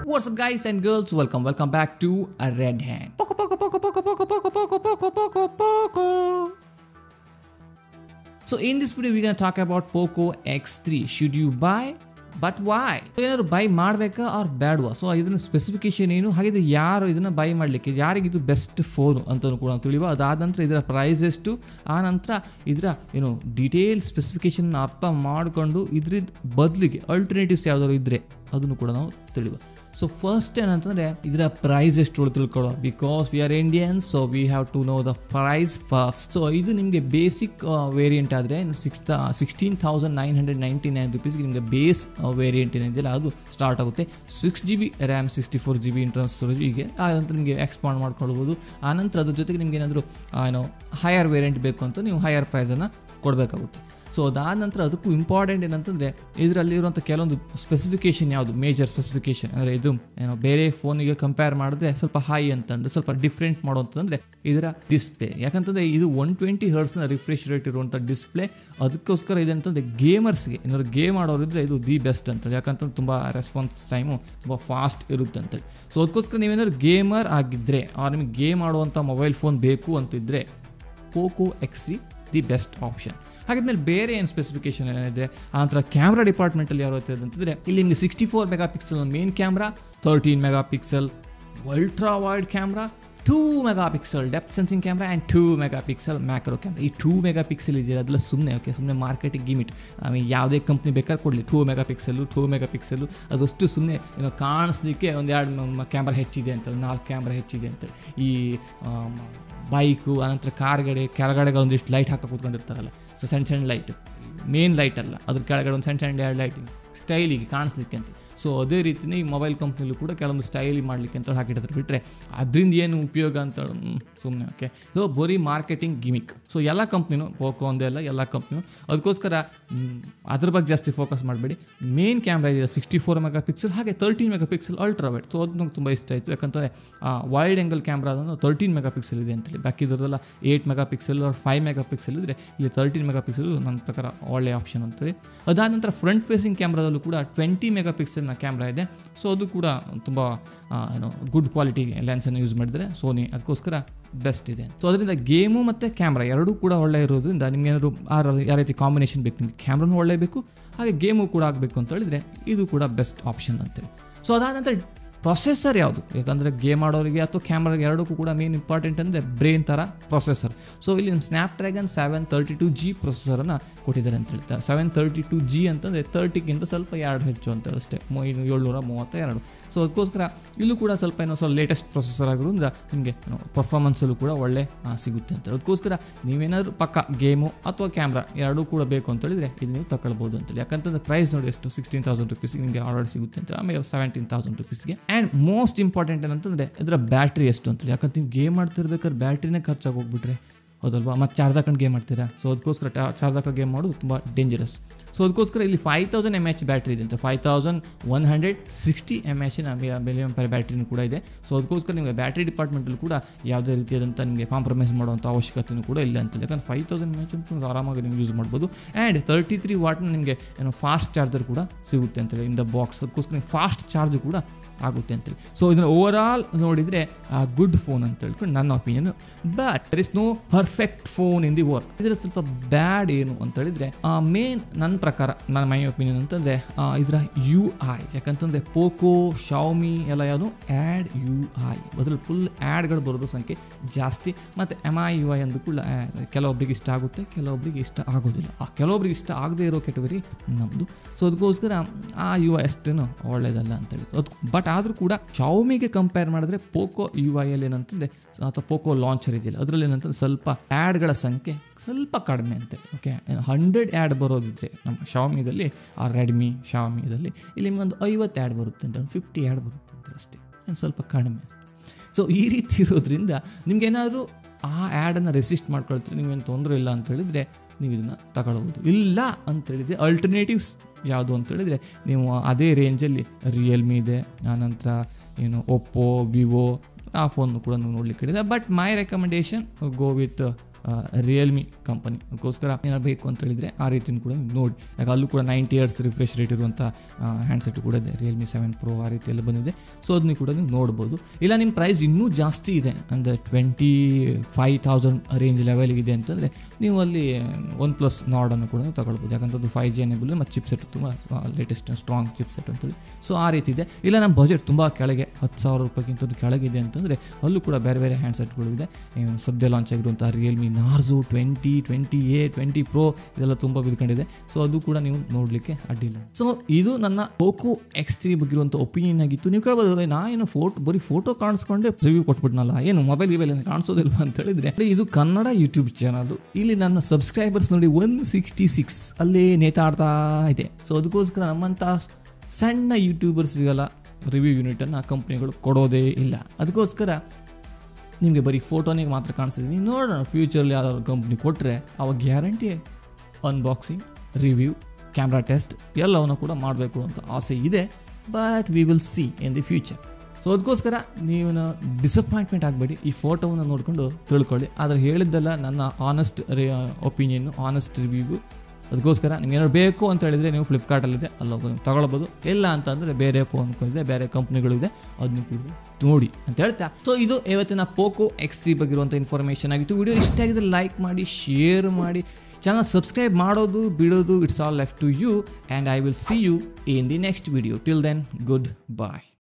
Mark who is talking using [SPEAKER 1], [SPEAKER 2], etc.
[SPEAKER 1] What's up, guys and girls? Welcome, welcome back to a Red Hand. Poco, poco, poco, poco, poco, poco, poco, poco, poco, poco. So in this video, we're gonna talk about Poco X3. Should you buy? But why ಏನಾದ್ರು buy ಮಾಡಬೇಕಾ ಅವ್ರು ಬೇಡವಾ so ಇದನ್ನ specification ಏನು ಹಾಗಿದ್ರೆ ಯಾರು ಇದನ್ನ by ಮಾಡಲಿಕ್ಕೆ ಯಾರಿಗೆ ಇದು ಬೆಸ್ಟ್ ಫೋನ್ ಅಂತ ಕೂಡ ನಾವು ತಿಳಿಯುವ ಅದಾದ ನಂತರ ಇದರ ಪ್ರೈಸ್ ಎಷ್ಟು ಆ ನಂತರ ಇದರ ಏನು ಡೀಟೇಲ್ ಸ್ಪೆಸಿಫಿಕೇಶನ್ ಅರ್ಥ ಮಾಡಿಕೊಂಡು ಇದ್ರದ್ದು ಬದಲಿಗೆ ಅಲ್ಟರ್ನೇಟಿವ್ಸ್ ಯಾವ್ದಾದ್ರು ಇದ್ದರೆ ಅದನ್ನು ಕೂಡ ನಾವು ತಿಳಿಯುವ ಸೊ ಫಸ್ಟ್ ಏನಂತಂದರೆ ಇದರ ಪ್ರೈಸ್ ಎಷ್ಟು ತಿಳ್ಕೊಳ್ಳೋ because we are Indians so we have to know the price first so ಇದು ನಿಮಗೆ ಬೇಸಿಕ್ ವೇರಿಯಂಟ್ ಆದರೆ six sixteen thousand nine hundred ninety nine ರುಪೀಸ್ಗೆ ನಿಮಗೆ ಬೇಸ್ ವೇರಿಯಂಟ್ ಏನಿದೆಯಲ್ಲ ಅದು ಸ್ಟಾರ್ಟ್ ಆಗುತ್ತೆ six G B RAM sixty four G B internal storage ಹೀಗೆ ಆ ನಂತರ ನಿಮಗೆ ಎಕ್ಸ್ಪಾಂಡ್ ಮಾಡ್ಕೊಳ್ಬೋದು ಆನಂತರ ಅದ್ರ ಜೊತೆಗೆ ನಿಮ್ಗೆ ಏನಾದರೂ ಏನೋ ಹೈಯರ್ ವೇರಿಯಂಟ್ ಬೇಕು ಅಂತ ನೀವು ಹೈಯರ್ ಪ್ರೈಸನ್ನು ಕೊಡಬೇಕಾಗುತ್ತೆ ಸೊ ಅದಾದ ನಂತರ ಅದಕ್ಕೂ ಇಂಪಾರ್ಟೆಂಟ್ ಏನಂತಂದರೆ ಇದರಲ್ಲಿರುವಂಥ ಕೆಲವೊಂದು ಸ್ಪೆಸಿಫಿಕೇಶನ್ ಯಾವುದು ಮೇಜರ್ ಸ್ಪೆಸಿಫಿಕೇಶನ್ ಅಂದರೆ ಇದು ಏನೋ ಬೇರೆ ಫೋನಿಗೆ ಕಂಪೇರ್ ಮಾಡಿದ್ರೆ ಸ್ವಲ್ಪ ಹೈ ಅಂತಂದ್ರೆ ಸ್ವಲ್ಪ ಡಿಫ್ರೆಂಟ್ ಮಾಡುವಂತಂದರೆ ಇದರ ಡಿಸ್ಪ್ಲೇ ಯಾಕಂತಂದರೆ ಇದು ಒನ್ ಟ್ವೆಂಟಿ ಹರ್ಡ್ಸ್ನ ರಿಫ್ರೆಶ್ ರೇಟ್ ಇರುವಂಥ ಡಿಸ್ಪ್ಲೇ ಅದಕ್ಕೋಸ್ಕರ ಇದೆ ಅಂತಂದರೆ ಗೇಮರ್ಸ್ಗೆ ಏನಾದ್ರು ಗೇಮ್ ಆಡೋರಿದ್ರೆ ಇದು ದಿ ಬೆಸ್ಟ್ ಅಂತೇಳಿ ಯಾಕಂತಂದ್ರೆ ತುಂಬ ರೆಸ್ಪಾನ್ಸ್ ಟೈಮು ತುಂಬ ಫಾಸ್ಟ್ ಇರುತ್ತೆ ಅಂತೇಳಿ ಸೊ ಅದಕ್ಕೋಸ್ಕರ ನೀವೇನಾದ್ರು ಗೇಮರ್ ಆಗಿದ್ದರೆ ಆ ನಿಮಗೆ ಗೇಮ್ ಆಡುವಂಥ ಮೊಬೈಲ್ ಫೋನ್ ಬೇಕು ಅಂತಿದ್ದರೆ Poco X three the best option ಹಾಗಿದ್ಮೇಲೆ ಬೇರೆ ಏನು ಸ್ಪೆಸಿಫಿಕೇಶನ್ ಏನಿದೆ ಆ ನಂತರ ಕ್ಯಾಮ್ರಾ ಡಿಪಾರ್ಟ್ಮೆಂಟಲ್ಲಿ ಯಾವ ರೀತಿ ಅಂತಂದರೆ ಇಲ್ಲಿ ನಿಮಗೆ sixty four megapixel main camera thirteen megapixel ultra wide camera two megapixel depth sensing camera and two megapixel macro camera ಈ ಟೂ ಮೆಗಾ ಪಿಕ್ಸೆಲ್ ಇದೆಯಲ್ಲ ಅದೆಲ್ಲ ಸುಮ್ಮನೆ ಓಕೆ ಸುಮ್ಮನೆ ಮಾರ್ಕೆಟಿಗೆ ಗಿಮಿಟ್ ಆಮೇಲೆ ಯಾವುದೇ ಕಂಪ್ನಿ ಬೇಕಾದ್ರೆ ಕೊಡಲಿ two megapixel two megapixel ಅದಷ್ಟು ಸುಮ್ಮನೆ ಏನೋ ಕಾಣಿಸ್ಲಿಕ್ಕೆ ಒಂದು ಎರಡು ಕ್ಯಾಮ್ರಾ ಹೆಚ್ಚಿದೆ ಅಂತೇಳಿ ನಾಲ್ಕು ಕ್ಯಾಮ್ರಾ ಹೆಚ್ಚಿದೆ ಅಂತೇಳಿ ಈ ಬೈಕು ಆನಂತರ ಕಾರ್ಗಡೆ ಕೆಳಗಡೆಗೆ ಒಂದಿಷ್ಟು ಲೈಟ್ ಹಾಕಿ ಕೂತ್ಕೊಂಡಿರ್ತಾರಲ್ಲ ಸೊ ಸಣ್ಣ ಸಣ್ಣ ಲೈಟ್ ಮೇನ್ ಲೈಟ್ ಅಲ್ಲ ಅದ್ರ ಕೆಳಗಡೆ ಒಂದು ಸಣ್ಣ ಸಣ್ಣ ಎರಡು ಲೈಟ್ ಸ್ಟೈಲಿಗೆ ಕಾಣಿಸ್ಲಿಕ್ಕೆ ಅಂತ ಸೊ ಅದೇ ರೀತಿಯೇ ಈ ಮೊಬೈಲ್ ಕಂಪ್ನಿಲೂ ಕೂಡ ಕೆಲವೊಂದು ಸ್ಟೈಲಿ ಮಾಡಲಿಕ್ಕೆ ಅಂತ ಹಾಕಿಟ್ಟಿದ್ರು ಬಿಟ್ಟರೆ ಅದರಿಂದ ಏನು ಉಪಯೋಗ ಅಂತ ಸುಮ್ಮನೆ ಓಕೆ ಸೊ ಬರೀ ಮಾರ್ಕೆಟಿಂಗ್ ಗಿಮಿಕ್ ಸೊ ಎಲ್ಲ ಕಂಪ್ನಿನೂ ಪೋಕೋ ಒಂದೇ ಅಲ್ಲ ಎಲ್ಲ ಕಂಪ್ನಿನೂ ಅದಕ್ಕೋಸ್ಕರ ಅದ್ರ ಬಗ್ಗೆ ಜಾಸ್ತಿ ಫೋಕಸ್ ಮಾಡಬೇಡಿ ಮೇನ್ ಕ್ಯಾಮ್ರಾ ಇದೆ ಸಿಕ್ಸ್ಟಿ ಫೋರ್ ಮೆಗಾ ಪಿಕ್ಸೆಲ್ ಹಾಗೆ thirteen megapixel ultra wide so ಅದು ನಂಗೆ ತುಂಬ ಇಷ್ಟ ಆಯಿತು ಯಾಕಂತಂದರೆ ವೈಡ್ ಆ್ಯಂಗಲ್ ಕ್ಯಾಮ್ರಾ ಅದನ್ನು ತರ್ಟೀನ್ ಮೆಗಾ ಪಿಕ್ಸೆಲ್ ಇದೆ ಅಂತೇಳಿ ಬಾಕಿದ್ರದೆಲ್ಲ ಏಯ್ಟ್ ಮೆಗಾ ಪಿಕ್ಸೆಲ್ ಅವ್ರ ಫೈವ್ ಮೆಗಾ ಪಿಕ್ಸೆಲ್ ಇದ್ದರೆ ಇಲ್ಲಿ ತರ್ಟೀನ್ ಮೆಗಾ ಪಿಕ್ಸೆಲ್ ನನ್ನ ಪ್ರಕಾರ ಒಳ್ಳೆಯ ಆಪ್ಷನ್ ಅಂತೇಳಿ ಅದಾದ ನಂತರ ಫ್ರಂಟ್ ಫೇಸಿಂಗ್ ಕ್ಯಾಮ್ರಾದಲ್ಲೂ ಕೂಡ ಟ್ವೆಂಟಿ ಮೆಗಾ ಪಿಕ್ಸೆಲ್ನ ಕ್ಯಾಮ್ರಾ ಇದೆ ಸೊ ಅದು ಕೂಡ ತುಂಬ ಏನೋ ಗುಡ್ ಕ್ವಾಲಿಟಿ ಲೆನ್ಸನ್ನು ಯೂಸ್ ಮಾಡಿದರೆ ಸೋನಿ ಅದಕ್ಕೋಸ್ಕರ ಬೆಸ್ಟ್ ಇದೆ ಸೊ ಅದರಿಂದ ಗೇಮು ಮತ್ತು ಕ್ಯಾಮ್ರಾ ಎರಡೂ ಕೂಡ ಒಳ್ಳೆ ಇರೋದ್ರಿಂದ ನಿಮ್ಗೆ ಏನಾದ್ರು ಆ ಯಾವ ರೀತಿ ಕಾಂಬಿನೇಷನ್ ಬೇಕು ನಿಮಗೆ ಕ್ಯಾಮ್ರಾನು ಒಳ್ಳೆ ಬೇಕು ಹಾಗೆ ಗೇಮು ಕೂಡ ಆಗಬೇಕು ಅಂತ ಹೇಳಿದ್ರೆ ಇದು ಕೂಡ ಬೆಸ್ಟ್ ಆಪ್ಷನ್ ಅಂತೇಳಿ ಸೊ ಅದಾದ ನಂತರ ಪ್ರೊಸೆಸರ್ ಯಾವುದು ಯಾಕಂದರೆ ಗೇಮ್ ಆಡೋರಿಗೆ ಅಥವಾ ಕ್ಯಾಮ್ರಾಗೆ ಎರಡಕ್ಕೂ ಕೂಡ ಮೇನ್ ಇಂಪಾರ್ಟೆಂಟ್ ಅಂದರೆ ಬ್ರೈನ್ ಥರ ಪ್ರೊಸೆಸರ್ ಸೊ ಇಲ್ಲಿ Snapdragon seven thirty two G ಪ್ರೊಸೆಸರನ್ನು ಕೊಟ್ಟಿದ್ದಾರೆ ಅಂತ ಹೇಳ್ತಾರೆ ಸೆವೆನ್ ತರ್ಟಿ ಟು ಜಿ ಅಂತಂದರೆ ತರ್ಟಿಗಿಂತ ಸ್ವಲ್ಪ ಎರಡು ಹೆಚ್ಚು ಅಂತ ಅಷ್ಟೇ ಏಳ್ನೂರ ಮೂವತ್ತ ಎರಡು ಸೊ ಅದಕ್ಕೋಸ್ಕರ ಇಲ್ಲೂ ಕೂಡ ಸ್ವಲ್ಪ ಏನೋ ಸ್ವಲ್ಪ ಲೇಟೆಸ್ಟ್ ಪ್ರೊಸೆಸರ್ ಆಗಿರೋದ್ರಿಂದ ನಿಮಗೆ ಪರ್ಫಾರ್ಮೆನ್ಸಲ್ಲೂ ಕೂಡ ಒಳ್ಳೆ ಸಿಗುತ್ತೆ ಅಂತ ಅದಕ್ಕೋಸ್ಕರ ನೀವೇನಾದರೂ ಪಕ್ಕ ಗೇಮು ಅಥವಾ ಕ್ಯಾಮ್ರಾ ಎರಡೂ ಕೂಡ ಬೇಕು ಅಂತ ಹೇಳಿದ್ರೆ ಇದು ನೀವು ತಗೊಳ್ಬೋದು ಅಂತೇಳಿ ಯಾಕಂತಂದ್ರೆ ಪ್ರೈಸ್ ನೋಡಿ ಎಷ್ಟು ಸಿಕ್ಸ್ಟೀನ್ ತೌಸಂಡ್ ರುಪೀಸ್ಗೆ ನಿಮಗೆ ಆರ್ಡರ್ ಸಿಗುತ್ತೆ ಅಂತ ಆಮೇಲೆ ಸೆವೆಂಟೀನ್ ತೌಸಂಡ್ ರುಪೀಸ್ಗೆ ಆ್ಯಂಡ್ ಮೋಸ್ಟ್ ಇಂಪಾರ್ಟೆಂಟ್ ಏನಂತಂದರೆ ಇದರ ಬ್ಯಾಟ್ರಿ ಎಷ್ಟು ಅಂತೇಳಿ ಯಾಕಂದ್ರೆ ನೀವು ಗೇಮ್ ಮಾಡ್ತಿರ್ಬೇಕಾದ್ರೆ ಬ್ಯಾಟ್ರಿನೇ ಖರ್ಚಾಗಿ ಹೋಗ್ಬಿಟ್ರೆ ಹೌದಲ್ವಾ ಮತ್ತು ಚಾರ್ಜ್ ಹಾಕೊಂಡು ಗೇಮ್ ಮಾಡ್ತೀರಾ ಸೊ ಅದಕ್ಕೋಸ್ಕರ ಚಾರ್ಜ್ ಹಾಕೋ ಗೇಮ್ ಮಾಡೋದು ತುಂಬ ಡೇಂಜರಸ್ ಸೊ ಅದಕ್ಕೋಸ್ಕರ ಇಲ್ಲಿ five thousand M H battery ಇದೆ ಅಂತ five thousand one hundred sixty M ಎಚ್ನ ಮಿಲಿಯಂ ಪರ್ ಬ್ಯಾಟ್ರಿನೂ ಕೂಡ ಇದೆ ಸೊ ಅದಕ್ಕೋಸ್ಕರ ನಿಮಗೆ ಬ್ಯಾಟ್ರಿ ಡಿಪಾರ್ಟ್ಮೆಂಟಲ್ಲಿ ಕೂಡ ಯಾವುದೇ ರೀತಿಯಾದಂಥ ನಿಮಗೆ ಕಾಂಪ್ರಮೈಸ್ ಮಾಡುವಂಥ ಅವಶ್ಯಕತೆಯೂ ಕೂಡ ಇಲ್ಲ ಅಂತ ಯಾಕಂದ್ರೆ ಫೈವ್ ತೌಸಂಡ್ ಎಮ್ ಎಚ್ ಅಂತ ಆರಾಮಾಗಿ ನೀವು ಯೂಸ್ ಮಾಡ್ಬೋದು ಆ್ಯಂಡ್ ತರ್ಟಿ ತ್ರೀ ವಾಟ್ನ ನಿಮಗೆ ಏನೋ ಫಾಸ್ಟ್ ಚಾರ್ಜರ್ ಕೂಡ ಸಿಗುತ್ತೆ ಅಂತೇಳಿ ಇನ್ ದ ಬಾಕ್ಸ್ ಅದಕ್ಕೋಸ್ಕರ ಫಾಸ್ಟ್ ಚಾರ್ಜ್ ಕೂಡ ಆಗುತ್ತೆ ಅಂತೇಳಿ ಸೊ ಇದನ್ನು ಓವರ್ ಆಲ್ ನೋಡಿದರೆ ಆ ಗುಡ್ ಫೋನ್ ಅಂತ ಹೇಳ್ಕೊಂಡು ನನ್ನ opinion but there is no perfect phone in the world ಇದರ ಸ್ವಲ್ಪ ಬ್ಯಾಡ್ ಏನು ಅಂತ ಹೇಳಿದ್ರೆ ಮೇನ್ ನನ್ನ ಪ್ರಕಾರ ನನ್ನ ಮೈ ಒಪಿನಿಯನ್ ಅಂತಂದರೆ ಇದರ ಯು ಐ ಯಾಕಂತಂದರೆ ಪೋಕೋ ಶಾಮಿ ಎಲ್ಲ ಯಾವುದು ಆ್ಯಡ್ ಯು ಐ ಅದ್ರಲ್ಲಿ ಫುಲ್ ಆ್ಯಡ್ಗಳು ಬರೋದು ಸಂಖ್ಯೆ ಜಾಸ್ತಿ ಮತ್ತು ಎಮ್ ಐ ಯು ಐ ಅಂದು ಕೂಡ ಕೆಲವೊಬ್ರಿಗೆ ಇಷ್ಟ ಆಗುತ್ತೆ ಕೆಲವೊಬ್ರಿಗೆ ಇಷ್ಟ ಆಗೋದಿಲ್ಲ ಆ ಕೆಲವೊಬ್ರಿಗೆ ಇಷ್ಟ ಆಗದೇ ಇರೋ ಕೆಟಗರಿ ನಮ್ಮದು ಸೊ ಅದಕ್ಕೋಸ್ಕರ ಆ ಯು ಐ ಅಷ್ಟೇನು ಒಳ್ಳೇದಲ್ಲ ಅಂತೇಳಿ ಅದು ಬಟ್ ಆದರೂ ಕೂಡ ಶಾಮಿಗೆ ಕಂಪೇರ್ ಮಾಡಿದ್ರೆ ಪೋಕೋ ಯು ಐ ಅಲ್ಲಿ ಏನಂತಂದರೆ ಅಥವಾ ಪೋಕೋ ಲಾಂಚರ್ ಇದೆಯಲ್ಲ ಅದರಲ್ಲಿ ಏನಂತಂದ್ರೆ ಸ್ವಲ್ಪ ಆ್ಯಡ್ಗಳ ಸಂಖ್ಯೆ ಸ್ವಲ್ಪ ಕಡಿಮೆ ಅಂತೆ ಓಕೆ ಹಂಡ್ರೆಡ್ ಆ್ಯಡ್ ಬರೋದಿದ್ರೆ ನಮ್ಮ ಶಾಮಿದಲ್ಲಿ ಆ ರೆಡ್ಮಿ ಶಾಮಿದಲ್ಲಿ ಇಲ್ಲಿ ನಿಮಗೊಂದು ಐವತ್ತು ಆ್ಯಡ್ ಬರುತ್ತೆ ಅಂತ ಫಿಫ್ಟಿ ಆ್ಯಡ್ ಬರುತ್ತೆ ಅಂತ ಅಷ್ಟೇ ಸ್ವಲ್ಪ ಕಡಿಮೆ ಸೊ ಈ ರೀತಿ ಇರೋದ್ರಿಂದ ನಿಮ್ಗೇನಾದರೂ ಆ ಆ್ಯಡನ್ನು ರೆಸಿಸ್ಟ್ ಮಾಡ್ಕೊಳ್ತೀರಿ ನೀವೇನು ತೊಂದರೆ ಇಲ್ಲ ಅಂತ ಹೇಳಿದರೆ ನೀವು ಇದನ್ನು ತಗೊಳ್ಬೋದು ಇಲ್ಲ ಅಂತೇಳಿದರೆ ಅಲ್ಟರ್ನೇಟಿವ್ಸ್ ಯಾವುದು ಅಂತ ಹೇಳಿದರೆ ನೀವು ಅದೇ ರೇಂಜಲ್ಲಿ ರಿಯಲ್ಮಿ ಇದೆ ಆನಂತರ ಏನು ಒಪ್ಪೋ ವಿವೋ ಆ ಫೋನ್ ಕೂಡ ನೀವು ನೋಡ್ಲಿಕ್ಕೆ ಇದೆ but my recommendation go with Realme company ಅದಕ್ಕೋಸ್ಕರ ಏನಾದ್ರು ಬೇಕು ಅಂತ ಹೇಳಿದ್ರೆ ಆ ರೀತಿನ ಕೂಡ ನೀವು ನೋಡಿ ಯಾಕೆ ಅಲ್ಲೂ ಕೂಡ ನೈಂಟಿ ಇಯರ್ಸ್ ರಿಫ್ರೆಶ್ ರೇಟ್ ಇರುವಂಥ ಹ್ಯಾಂಡ್ಸೆಟ್ ಕೂಡ ಇದೆ ರಿಯಲ್ಮಿ ಸೆವೆನ್ ಪ್ರೋ ಆ ರೀತಿ ಎಲ್ಲ ಬಂದಿದೆ ಸೊ ಅದನ್ನು ಕೂಡ ನೀವು ನೋಡ್ಬೋದು ಇಲ್ಲ ನಿಮ್ಮ ಪ್ರೈಸ್ ಇನ್ನೂ ಜಾಸ್ತಿ ಇದೆ ಅಂದರೆ ಟ್ವೆಂಟಿ ಫೈವ್ ತೌಸಂಡ್ ರೇಂಜ್ ಲೆವೆಲ್ಗೆ ಇದೆ ಅಂತಂದರೆ ನೀವು ಅಲ್ಲಿ ಒನ್ ಪ್ಲಸ್ ನಾಡನ್ನು ಕೂಡ ನೀವು ತಗೊಳ್ಬೋದು ಯಾಕಂದ್ರೆ ಅದು ಫೈವ್ ಜಿ ಎನೇಬಲ್ ಮತ್ತು ಚಿಪ್ ಸೆಟ್ ತುಂಬ ಲೇಟೆಸ್ಟ್ ಸ್ಟ್ರಾಂಗ್ ಚಿಪ್ ಸೆಟ್ ಅಂತೇಳಿ ಸೊ ಆ ರೀತಿ ಇದೆ ಇಲ್ಲ ನಮ್ಮ ಬಜೆಟ್ ತುಂಬ ಕೆಳಗೆ ಹತ್ತು ಸಾವಿರ ರೂಪಾಯಿಗಿಂತ ಕೆಳಗಿದೆ ಅಂತಂದರೆ ಅಲ್ಲೂ ಕೂಡ ಬೇರೆ ಬೇರೆ ಹ್ಯಾಂಡ್ಸೆಟ್ಗಳು ಇದೆ ಏನು ಸದ್ಯ ಲಾಂಚ್ ಆಗಿರುವಂಥ Realme Narzo twenty twenty A twenty pro ಇದೆಲ್ಲ ತುಂಬ ಬಿದ್ಕೊಂಡಿದೆ ಸೊ ಅದು ಕೂಡ ನೀವು ನೋಡಲಿಕ್ಕೆ ಅಡ್ಡಿಲ್ಲ ಸೊ ಇದು ನನ್ನ ಪೋಕೋ ಎಕ್ಸ್ ತ್ರೀ ಬಗ್ಗೆ ಇರುವಂಥ ಒಪಿನಿಯನ್ ಆಗಿತ್ತು ನೀವು ಕೇಳ್ಬೋದು "ಏ, ನಾ ಏನು ಫೋಟೋ ಬರೀ ಫೋಟೋ ಕಾಣಿಸ್ಕೊಂಡೆ ರಿವ್ಯೂ ಕೊಟ್ಬಿಟ್ನಲ್ಲ ಏನು ಮೊಬೈಲ್ ಗಿಬೈಲ್ ಏನು ಕಾಣಿಸೋದಿಲ್ವಾ ಅಂತ ಹೇಳಿದ್ರೆ ಇದು ಕನ್ನಡ ಯೂಟ್ಯೂಬ್ ಚಾನಲ್ ಇಲ್ಲಿ ನನ್ನ ಸಬ್ಸ್ಕ್ರೈಬರ್ಸ್ ನೋಡಿ ಒನ್ ಸಿಕ್ಸ್ಟಿ ಸಿಕ್ಸ್ ಅಲ್ಲೇ ನೇತಾಡ್ತಾ ಇದೆ ಸೊ ಅದಕ್ಕೋಸ್ಕರ ನಮ್ಮಂಥ ಸಣ್ಣ ಯೂಟ್ಯೂಬರ್ಸ್ಗೆಲ್ಲ ರಿವ್ಯೂ ಯೂನಿಟನ್ನು ಆ ಕಂಪ್ನಿಗಳು ಕೊಡೋದೇ ಇಲ್ಲ ಅದಕ್ಕೋಸ್ಕರ ನಿಮಗೆ ಬರೀ ಫೋಟೋನಿಗೆ ಮಾತ್ರ ಕಾಣಿಸ್ತಿದ್ದೀನಿ ನೋಡೋಣ ಫ್ಯೂಚರಲ್ಲಿ ಯಾವ್ದಾದ್ರು ಕಂಪ್ನಿ ಕೊಟ್ಟರೆ ಅವಾಗ guarantee unboxing review camera test ಎಲ್ಲವನ್ನು ಕೂಡ ಮಾಡಬೇಕು ಅಂತ ಆಸೆ ಇದೆ but we will see in the future so ಅದಕ್ಕೋಸ್ಕರ ನೀವು ಡಿಸಪಾಯಿಂಟ್ಮೆಂಟ್ ಆಗಬೇಡಿ ಈ ಫೋಟೋವನ್ನು ನೋಡಿಕೊಂಡು ತಿಳ್ಕೊಳ್ಳಿ ಆದರೆ ಹೇಳಿದ್ದೆಲ್ಲ ನನ್ನ ಆನೆಸ್ಟ್ ಒಪಿನಿಯನ್ನು ಆನೆಸ್ಟ್ ರಿವ್ಯೂ ಅದಕ್ಕೋಸ್ಕರ ನಿಮ್ಗೆ ಏನಾದ್ರು ಬೇಕು ಅಂತ ಹೇಳಿದ್ರೆ ನೀವು ಫ್ಲಿಪ್ಕಾರ್ಟಲ್ಲಿದೆ ಅಲ್ಲೋಗಿ ನೀವು ತಗೊಳ್ಬೋದು ಇಲ್ಲ ಅಂತಂದರೆ ಬೇರೆ ಫೋನ್ ಇದೆ ಬೇರೆ ಕಂಪ್ನಿಗಳಿದೆ ಅದನ್ನು ಕೂಡ ನೋಡಿ ಅಂತ ಹೇಳ್ತಾ ಸೊ ಇದು ಇವತ್ತಿನ ಪೋಕೋ ಎಕ್ಸ್ ತ್ರೀ ಬಗ್ಗೆ ಇರುವಂಥ ಇನ್ಫಾರ್ಮೇಷನ್ ಆಗಿತ್ತು ವಿಡಿಯೋ ಇಷ್ಟ ಆಗಿದ್ರೆ ಲೈಕ್ ಮಾಡಿ ಶೇರ್ ಮಾಡಿ ಚಾನಲ್ ಸಬ್ಸ್ಕ್ರೈಬ್ ಮಾಡೋದು ಬಿಡೋದು it's all left to you and I will see you in the next video till then good bye